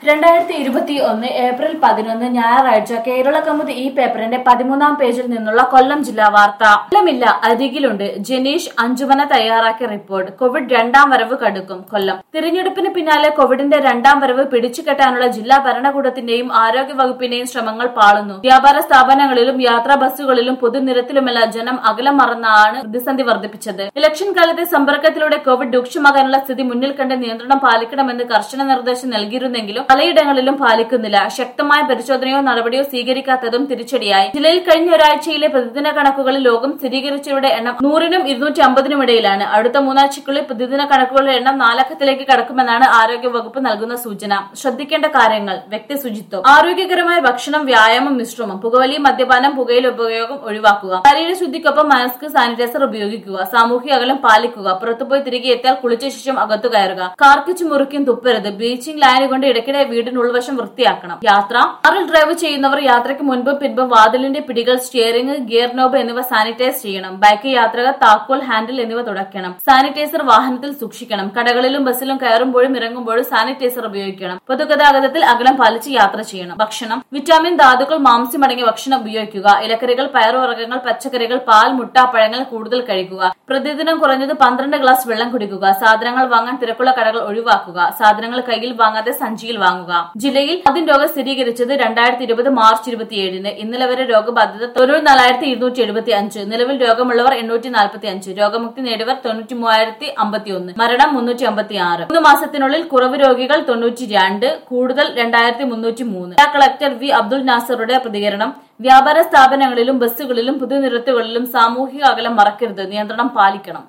രണ്ടായിരത്തി ഇരുപത്തി ഒന്ന് ഏപ്രിൽ പതിനൊന്ന് ഞായറാഴ്ച കേരള കൗമുദി ഈ പേപ്പറിന്റെ പതിമൂന്നാം പേജിൽ നിന്നുള്ള കൊല്ലം ജില്ലാ വാർത്ത കൊല്ലമില്ല അരികിലുണ്ട് ജനീഷ് അഞ്ചുമന തയ്യാറാക്കിയ റിപ്പോർട്ട് കോവിഡ് രണ്ടാം വരവ് കടുക്കും കൊല്ലം തിരഞ്ഞെടുപ്പിന് പിന്നാലെ കോവിഡിന്റെ രണ്ടാം വരവ് പിടിച്ചുകെട്ടാനുള്ള ജില്ലാ ഭരണകൂടത്തിന്റെയും ആരോഗ്യ വകുപ്പിന്റെയും ശ്രമങ്ങൾ പാളുന്നു വ്യാപാര സ്ഥാപനങ്ങളിലും യാത്രാ ബസ്സുകളിലും പൊതുനിരത്തിലുമെല്ലാം ജനം അകലം മറന്നാണ് പ്രതിസന്ധി വർദ്ധിപ്പിച്ചത് ഇലക്ഷൻ കാലത്തെ സമ്പർക്കത്തിലൂടെ കോവിഡ് രൂക്ഷമാകാനുള്ള സ്ഥിതി മുന്നിൽ കണ്ട് നിയന്ത്രണം പാലിക്കണമെന്ന് കർശന നിർദ്ദേശം നൽകിയിരുന്നെങ്കിലും പലയിടങ്ങളിലും പാലിക്കുന്നില്ല ശക്തമായ പരിശോധനയോ നടപടിയോ സ്വീകരിക്കാത്തതും തിരിച്ചടിയായി ജില്ലയിൽ കഴിഞ്ഞ ഒരാഴ്ചയിലെ പ്രതിദിന കണക്കുകളിൽ രോഗം സ്ഥിരീകരിച്ചവരുടെ എണ്ണം നൂറിനും ഇരുന്നൂറ്റി അമ്പതിനും ഇടയിലാണ് അടുത്ത മൂന്നാഴ്ചക്കുള്ളിൽ പ്രതിദിന കണക്കുകളുടെ എണ്ണം നാലക്കത്തിലേക്ക് കടക്കുമെന്നാണ് ആരോഗ്യ വകുപ്പ് നൽകുന്ന സൂചന ശ്രദ്ധിക്കേണ്ട കാര്യങ്ങൾ വ്യക്തി ശുചിത്വം ആരോഗ്യകരമായ ഭക്ഷണം വ്യായാമം മിശ്രമം പുകവലി മദ്യപാനം പുകയില ഉപയോഗം ഒഴിവാക്കുക ശരീരശുദ്ധിക്കൊപ്പം മാസ്ക് സാനിറ്റൈസർ ഉപയോഗിക്കുക സാമൂഹിക അകലം പാലിക്കുക പുറത്തുപോയി തിരികെ എത്തിയാൽ കുളിച്ച ശേഷം അകത്തു കയറുക കാർക്കിച്ച് മുറിക്കും തുപ്പരുത് ബ്ലീച്ചിംഗ് ലൈൻ കൊണ്ട് ഇടയ്ക്കിടെ വീടിന് ഉൾവശം വൃത്തിയാക്കണം യാത്ര കാറിൽ ഡ്രൈവ് ചെയ്യുന്നവർ യാത്രയ്ക്ക് മുൻപും പിൻപും വാതിലിന്റെ പിടികൾ സ്റ്റിയറിംഗ് ഗിയർ നോബ് എന്നിവ സാനിറ്റൈസ് ചെയ്യണം ബൈക്ക് യാത്രകർ താക്കോൽ ഹാൻഡിൽ എന്നിവ തുടയ്ക്കണം സാനിറ്റൈസർ വാഹനത്തിൽ സൂക്ഷിക്കണം കടകളിലും ബസ്സിലും കയറുമ്പോഴും ഇറങ്ങുമ്പോഴും സാനിറ്റൈസർ ഉപയോഗിക്കണം പൊതുഗതാഗതത്തിൽ അകലം പാലിച്ച് യാത്ര ചെയ്യണം ഭക്ഷണം വിറ്റാമിൻ ധാതുക്കൾ മാംസ്യം അടങ്ങിയ ഭക്ഷണം ഉപയോഗിക്കുക ഇലക്കറികൾ പയറുവർഗ്ഗങ്ങൾ പച്ചക്കറികൾ പാൽ മുട്ട പഴങ്ങൾ കൂടുതൽ കഴിക്കുക പ്രതിദിനം കുറഞ്ഞത് പന്ത്രണ്ട് ഗ്ലാസ് വെള്ളം കുടിക്കുക സാധനങ്ങൾ വാങ്ങാൻ തിരക്കുള്ള കടകൾ ഒഴിവാക്കുക സാധനങ്ങൾ കയ്യിൽ വാങ്ങാതെ സഞ്ചിയിൽ വാങ്ങുക ജില്ലയിൽ ആദ്യം രോഗം സ്ഥിരീകരിച്ചത് രണ്ടായിരത്തി ഇരുപത് മാർച്ച് ഇരുപത്തിയേഴിന് ഇന്നലെ വരെ രോഗബാധിത തൊണ്ണൂറ് നാലായിരത്തി ഇരുന്നൂറ്റി എഴുപത്തി അഞ്ച് നിലവിൽ രോഗമുള്ളവർ എണ്ണൂറ്റി നാൽപ്പത്തി അഞ്ച് രോഗമുക്തി നേടിയവർ തൊണ്ണൂറ്റി മൂവായിരത്തി അമ്പത്തി ഒന്ന് മരണം മുന്നൂറ്റി അമ്പത്തി ആറ് മൂന്ന് മാസത്തിനുള്ളിൽ കുറവ് രോഗികൾ തൊണ്ണൂറ്റി രണ്ട് കൂടുതൽ രണ്ടായിരത്തി മുന്നൂറ്റി മൂന്ന് ജില്ലാ കളക്ടർ വി അബ്ദുൽ നാസറുടെ പ്രതികരണം വ്യാപാര സ്ഥാപനങ്ങളിലും ബസ്സുകളിലും പൊതുനിരത്തുകളിലും സാമൂഹിക അകലം മറക്കരുത് നിയന്ത്രണം പാലിക്കണം